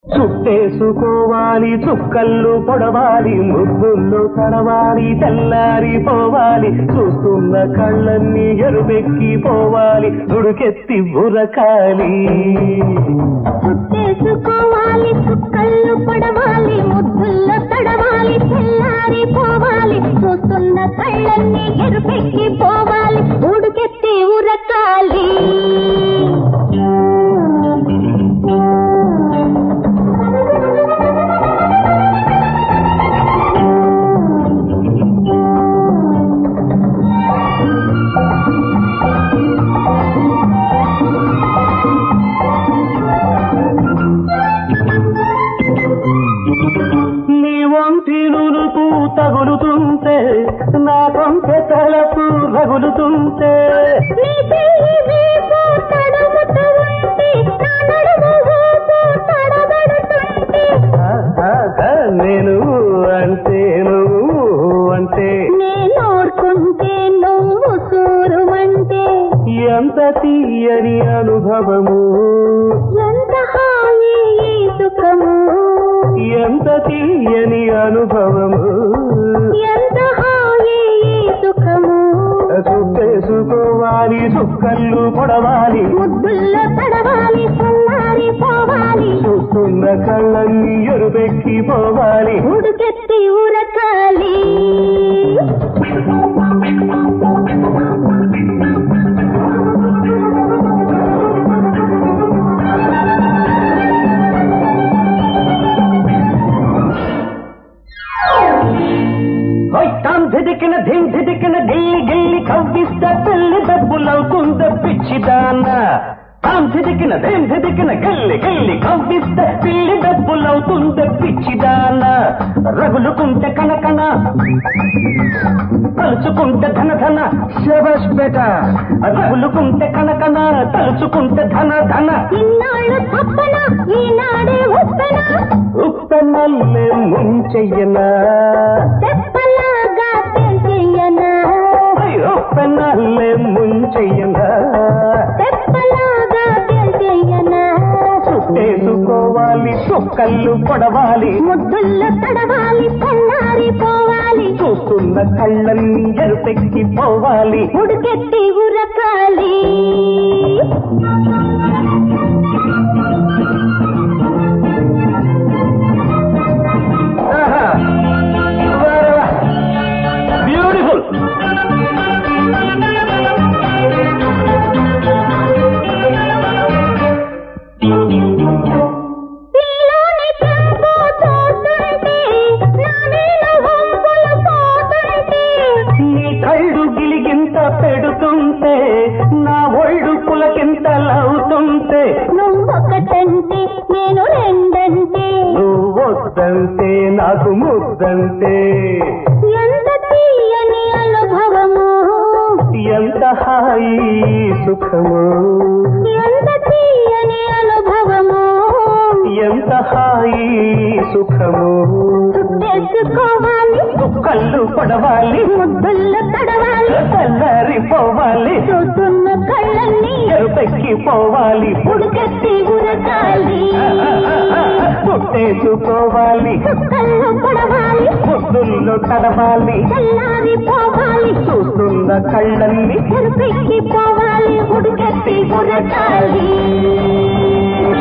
చుట్టేసుకోవాలి చుక్కళ్ళు పొడవాలి ముద్దుల్లో తడవాలి తెల్లారి పోవాలి చూస్తున్న కళ్ళన్నీ ఎరుపెక్కి పోవాలి ఉడుకెత్తి ఉరకాలి చుట్టేసుకోవాలి చుక్కళ్ళు పడవాలి ముద్దుల్లో తడవాలి తెల్లారి పోవాలి చూస్తున్న కళ్ళన్నీ ఎరుపెక్కి పోవాలి ఉడుకెత్తి ఉరకాలి నీ వంటి నునుపు తగులుతుంటే నా కొంత తలపు రగులుతుంటే నీ చెయ్యి వీపు తడుముతూ ఉంటే, నా నడుము ఊపు తడబడుతుంటే, ఆహా, నేను అంటే నువ్వు అంటే నేనోర్కుంటే నువ్వు సూరుమంటే ఎంత తీయని అనుభవము ఎంత హాయి ఈ సుఖము ఎంత తీయని అనుభవము ఎంత హాయి ఈ సుఖము చుట్టేసుకోవాలి చుక్కళ్ళు పొడవాలి ముద్దుల్లో తడవాలి చల్లారి పోవాలి చూస్తున్న కళ్ళన్నీ ఎరుపెక్కి పోవాలి ఉడుకెత్తి ఉరకాలి వైతాం ధిదికిన ధిం ధిదికిన గిల్లి గిల్లి కవ్విస్తే పెళ్లి డబ్బులవుతుంద పిచ్చిదాన్న తాం ధిదికిన ధిం ధిదికిన గిల్లి గిల్లి కవ్విస్తే పిల్లి డబ్బులవుతుంద పిచ్చిదాన్న రగులుకుంటే కనకన తలుచుకుంటే ధన ధన శబస్ బేట రగులుకుంటే కనకన తలుచుకుంటే ధన ధన ఇన్నాళ్ళు తప్పన ఈనాడే ఉప్పన ఉత్తమల్లే ముంచెయ్యనా తెప్పలాగా తెలియనా ఉత్తమల్లే ముంచెయ్యనా తెప్పలాగా తెలియనా చుట్టేసుకోవాలి చుక్కళ్ళు పొడవాలి ముద్దుల్లో తడవాలి చల్లారి పోవాలి చూస్తున్న కళ్ళన్నీ ఎరుపెక్కి పోవాలి ఉడుకెత్తి ఉరకాలి బ్యూటిఫుల్ నీలోని చెంపు చూస్తుంటే నా నీల వంపులు పోతుంటే నీ కళ్ళు గిలిగింత పెడుతుంటే నా ఒళ్ళు పులకింతలవుతుంటే నువ్వొకటంటే నేను రెండంటే నువ్వు వద్దంటే నాకు ముద్దంటే ఎంత తీయని అనుభవము ఎంత హాయి సుఖము ఎంత తీయని అనుభవము ఎంత హాయి సుఖము చుట్టేసుకోవాలి కళ్ళు పడవాలి ముద్దుల్లో తడవాలి చల్లారిపోవాలి చూస్తున్న కళ్ళన్నీ ఎరుపెక్కి పోవాలి ఉడుకెత్తి ఉరకాలి పుట్టేసుకోవాలి చుక్కల్లో పడవాలి ముద్దుల్లో తడవాలి చల్లారి పోవాలి చూస్తున్న కళ్ళన్నీ ఎరుపెక్కి పోవాలి ఉడుకెత్తి ఉరకాలి